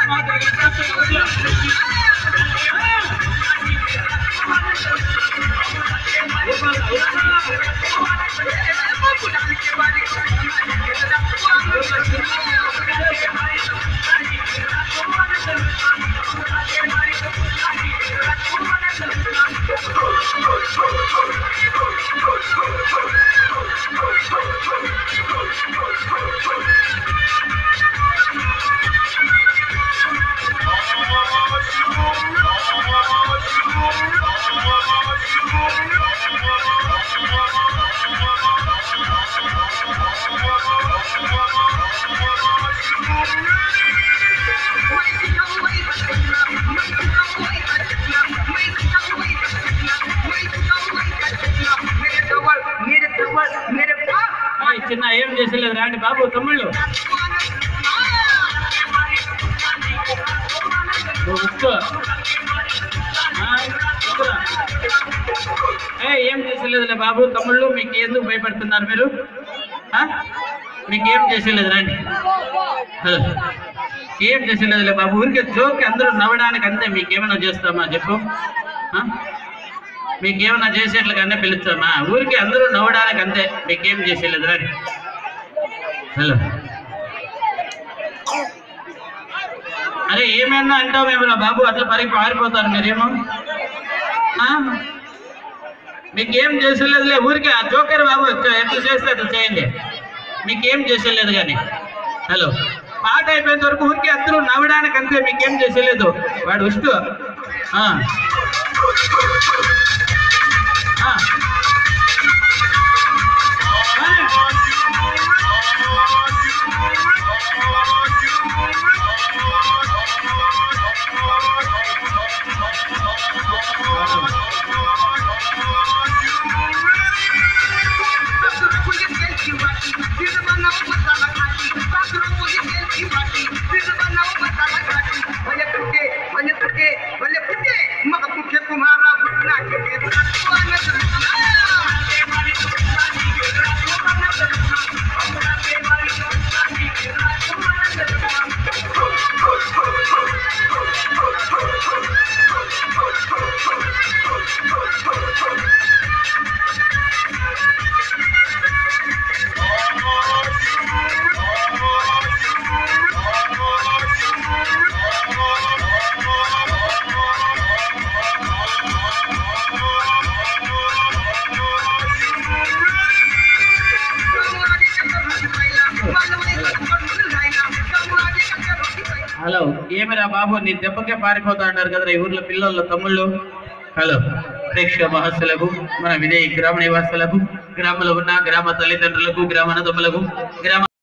ఏయ్, చిన్న ఏం చేసలేదు రాండి బాబు తమ్ముళ్ళు ఓ, ఉస్కో. ఆ, ఉస్కోరా. ఏయ్, ఏం చేసలేదులే బాబు తమ్ముళ్ళు మీకు ఎందుకు భయపడుతున్నారు మీరు ఆ? మీకు ఏం చేసలేదు రండి హలో. ఏం చేసలేదులే బాబు ఊరికే జోక్ అందరూ నవ్వడానికి అంతే మీకేమైనా చేస్తామా చెప్పు ఆ? మీకేమైనా చేసేట్లుగానే పిలుస్తామా ఊరికి అందరూ నవ్వడానికి అంతే మీకేం చేసేలేదు రండి హలో అరే ఏమైనా అంటావేమో బాబు అట్లా పరికి పారిపోతారు మీరేమో ఆ? మీకేం చేసేలేదులే ఊరికే ఆ జోకర్ బాబు ఎట్లా చేస్తే అట్లా చేయండి మీకేం చేసేలేదు కానీ హలో పాట అయిపోయేంత వరకు ఊరికే అందరూ నవ్వడానికి అంతే మీకేం చేసేలేదు వాడు ఉష్టు ఆ. ఆ. కానీ, तुम्हारा बुटना के హలో ఏమిరా బాబు నీ దెబ్బకే పారిపోతా అంటారు కదా ఈ ఊర్లో పిల్లలు తమ్ముళ్ళు హలో ప్రేక్షక మహస్సులకు మన విజయ గ్రామ నివాసులకు గ్రామంలో ఉన్న గ్రామ తల్లిదండ్రులకు గ్రామ అన్నదమ్ములకు గ్రామ